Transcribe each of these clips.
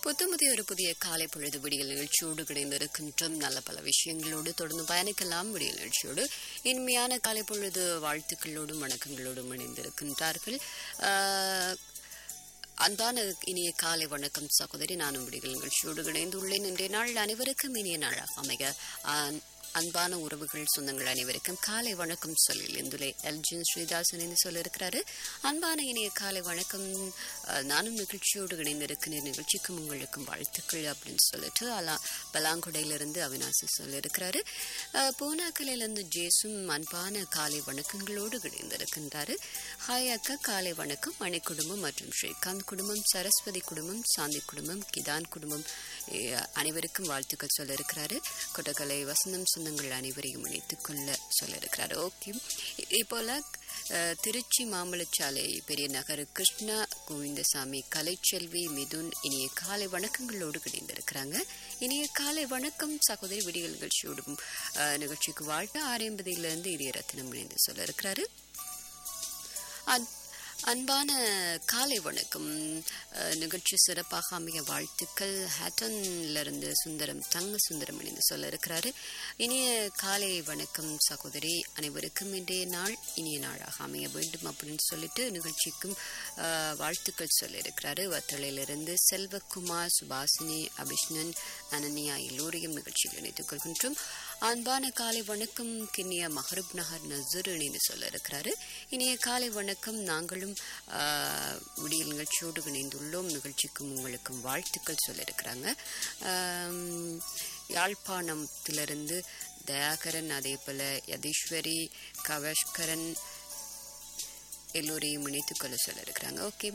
புத்தமுதிய ஒரு புதிய காலை பொழுது விடியல் நிகழ்ச்சியோடு கிடைந்திருக்கின்றோம் நல்ல பல விஷயங்களோடு தொடர்ந்து பயணிக்கலாம் விடியல் நிகழ்ச்சியோடு இனிமையான காலை பொழுது வாழ்த்துக்களோடும் வணக்கங்களோடும் இணைந்திருக்கின்றார்கள் ஆஹ், அன்பான இனிய காலை வணக்கம் சகோதரி நானும் விடிகள் நிகழ்ச்சியோடு இணைந்துள்ளேன் இன்றைய நாள் அனைவருக்கும் இனிய நாளாக அமைக ஆஹ், அன்பான உறவுகள் சொந்தங்கள் அனைவருக்கும் காலை வணக்கம் சொல்லில் இந்துலே எல்ஜின் ஸ்ரீதாசன் என்று சொல்லியிருக்கிறாரு அன்பான இனிய காலை வணக்கம் ஆஹ், நானும் நிகழ்ச்சியோடு இணைந்திருக்கிறேன் நிகழ்ச்சிக்கும் உங்களுக்கும் வாழ்த்துக்கள் அப்படின்னு சொல்லிட்டு அலா பலாங்குடையிலிருந்து அவினாசி சொல்லியிருக்கிறாரு ஆஹ், பூனாக்கலையிலிருந்து ஜேசும் அன்பான காலை வணக்கங்களோடு இணைந்திருக்கின்றாரு ஹாய் அக்கா காலை வணக்கம் மணி குடும்பம் மற்றும் ஸ்ரீகாந்த் குடும்பம் சரஸ்வதி குடும்பம் சாந்தி குடும்பம் கிதான் குடும்பம் அஹ், அனைவருக்கும் வாழ்த்துக்கள் சொல்லியிருக்கிறாரு கொட்டக்கலை வசந்தம் சொந்தங்கள் அனைவரையும் இணைத்துக் கொள்ள சொல்லியிருக்கிறாரு ஓகே இதே போல அஹ், திருச்சி மாம்பழச்சாலை பெரிய நகர் கிருஷ்ணா கோவிந்தசாமி கலைச்செல்வி மிதுன் இனிய காலை வணக்கங்களோடு கிடைந்திருக்கிறாங்க இனிய காலை வணக்கம் சகோதரி விடியல் நிகழ்ச்சியோடும் அஹ், நிகழ்ச்சிக்கு வாழ்த்து ஆரம்பதியிலிருந்து இதய ரத்தினம் இணைந்து சொல்ல இருக்கிறாரு அன்- அன்பான காலை வணக்கம் அஹ், நிகழ்ச்சி சிறப்பாக அமைய வாழ்த்துக்கள் ஹேட்டன்ல இருந்து சுந்தரம் தங்க சுந்தரம் இணைந்து சொல்ல இருக்கிறாரு இனிய காலை வணக்கம் சகோதரி அனைவருக்கும் இன்றைய நாள் இனிய நாளாக அமைய வேண்டும் அப்படின்னு சொல்லிட்டு நிகழ்ச்சிக்கும் அஹ், வாழ்த்துக்கள் சொல்ல இருக்கிறாரு வத்தளையிலிருந்து செல்வகுமார் சுபாசினி அபிஷ்ணன் அனன்யா எல்லோரையும் நிகழ்ச்சியில் இணைத்துக் கொள்கின்றோம் அன்பான காலை வணக்கம் கிண்ணிய மஹரூப் நகர் நசூர் இணைந்து சொல்ல இருக்கிறாரு இனிய காலை வணக்கம் நாங்களும் ஆஹ், விடியல் நிகழ்ச்சியோடு இணைந்துள்ளோம் நிகழ்ச்சிக்கும் உங்களுக்கும் வாழ்த்துக்கள் சொல்ல இருக்கிறாங்க ஆம், யாழ்ப்பாணத்திலிருந்து தயாகரன் அதே போல யதீஸ்வரி கவஷ்கரன் எல்லோரையும் இணைத்துக் கொள்ள சொல்ல இருக்கிறாங்க ஓகே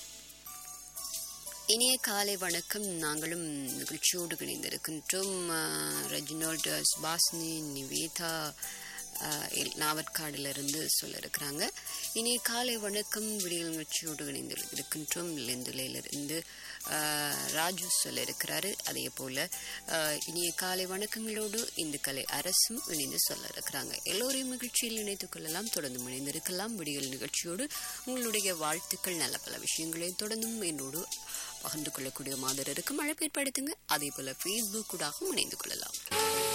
இனிய காலை வணக்கம் நாங்களும் நிகழ்ச்சியோடு இணைந்திருக்கின்றோம் ஆஹ், ரெஜினால்டு சுபாஷினி நிவேதா ஆஹ், எல்- நாவற்காடிலிருந்து சொல்ல இருக்கிறாங்க இனிய காலை வணக்கம் விடியல் நிகழ்ச்சியோடு இணைந்து இருக்கின்றோம் லெந்துலையிலிருந்து ஆஹ், ராஜு சொல்ல இருக்கிறாரு அதே போல ஆஹ், இனிய காலை வணக்கங்களோடு இந்து கலை அரசும் இணைந்து சொல்ல இருக்கிறாங்க எல்லோரையும் நிகழ்ச்சியில் இணைத்துக் கொள்ளலாம் தொடர்ந்து இணைந்திருக்கலாம் விடியல் நிகழ்ச்சியோடு உங்களுடைய வாழ்த்துக்கள் நல்ல பல விஷயங்களையும் தொடர்ந்தும் என்னோடு பகிர்ந்து கொள்ளக்கூடிய மாதிரி இருக்கும் அழைப்பு ஏற்படுத்துங்க அதே போல ஃபேஸ்புக் கூடாகவும் இணைந்து கொள்ளலாம்